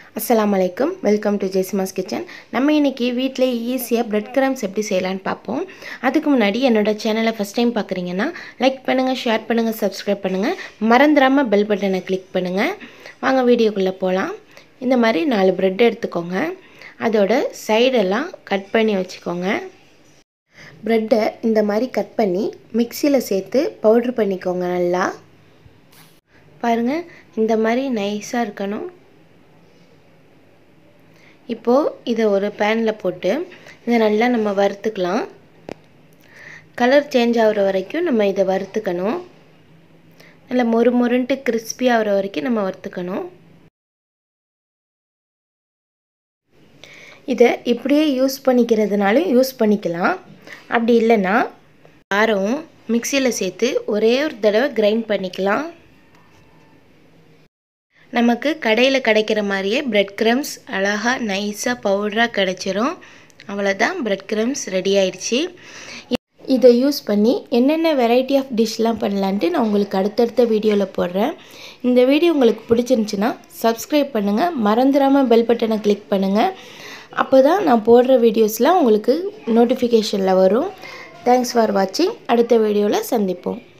அஸ்ஸலாமு அலைக்கும் welcome to ஜெய்சிமாஸ் kitchen நம்ம இன்றைக்கி வீட்டில் ஈஸியாக பிரெட் கிராம்ஸ் எப்படி செய்யலான்னு பார்ப்போம் அதுக்கு முன்னாடி என்னோட சேனலை ஃபஸ்ட் டைம் பார்க்குறீங்கன்னா லைக் பண்ணுங்கள் ஷேர் பண்ணுங்கள் சப்ஸ்கிரைப் பண்ணுங்கள் மறந்துடாமல் பெல் பட்டனை கிளிக் பண்ணுங்கள் வாங்க வீடியோக்குள்ளே போகலாம் இந்த மாதிரி நாலு பிரெட் எடுத்துக்கோங்க அதோட சைடெல்லாம் கட் பண்ணி வச்சுக்கோங்க ப்ரெட்டை இந்த மாதிரி கட் பண்ணி மிக்சியில் சேர்த்து பவுட்ரு பண்ணிக்கோங்க நல்லா பாருங்கள் இந்த மாதிரி நைஸாக இருக்கணும் இப்போது இதை ஒரு பேனில் போட்டு இதை நல்லா நம்ம வறுத்துக்கலாம் கலர் சேஞ்ச் ஆகிற வரைக்கும் நம்ம இதை வறுத்துக்கணும் நல்லா மொறு மொறுன்ட்டு கிறிஸ்பி ஆகிற வரைக்கும் நம்ம வறுத்துக்கணும் இதை இப்படியே யூஸ் பண்ணிக்கிறதுனாலும் யூஸ் பண்ணிக்கலாம் அப்படி இல்லைன்னா காரம் மிக்சியில் சேர்த்து ஒரே ஒரு தடவை கிரைண்ட் பண்ணிக்கலாம் நமக்கு கடையில் கிடைக்கிற மாதிரியே பிரெட் க்ரம்ஸ் அழகாக நைஸாக பவுடராக கிடச்சிரும் அவ்வளோதான் பிரெட் க்ரம்ஸ் ரெடி ஆயிடுச்சு இதை யூஸ் பண்ணி என்னென்ன வெரைட்டி ஆஃப் டிஷ்லாம் பண்ணலான்ட்டு நான் உங்களுக்கு அடுத்தடுத்த வீடியோவில் போடுறேன் இந்த வீடியோ உங்களுக்கு பிடிச்சிருந்துச்சின்னா சப்ஸ்கிரைப் பண்ணுங்கள் மறந்துடாமல் பெல் பட்டனை கிளிக் பண்ணுங்கள் அப்போ தான் நான் போடுற வீடியோஸ்லாம் உங்களுக்கு நோட்டிஃபிகேஷனில் வரும் தேங்க்ஸ் ஃபார் வாட்சிங் அடுத்த வீடியோவில் சந்திப்போம்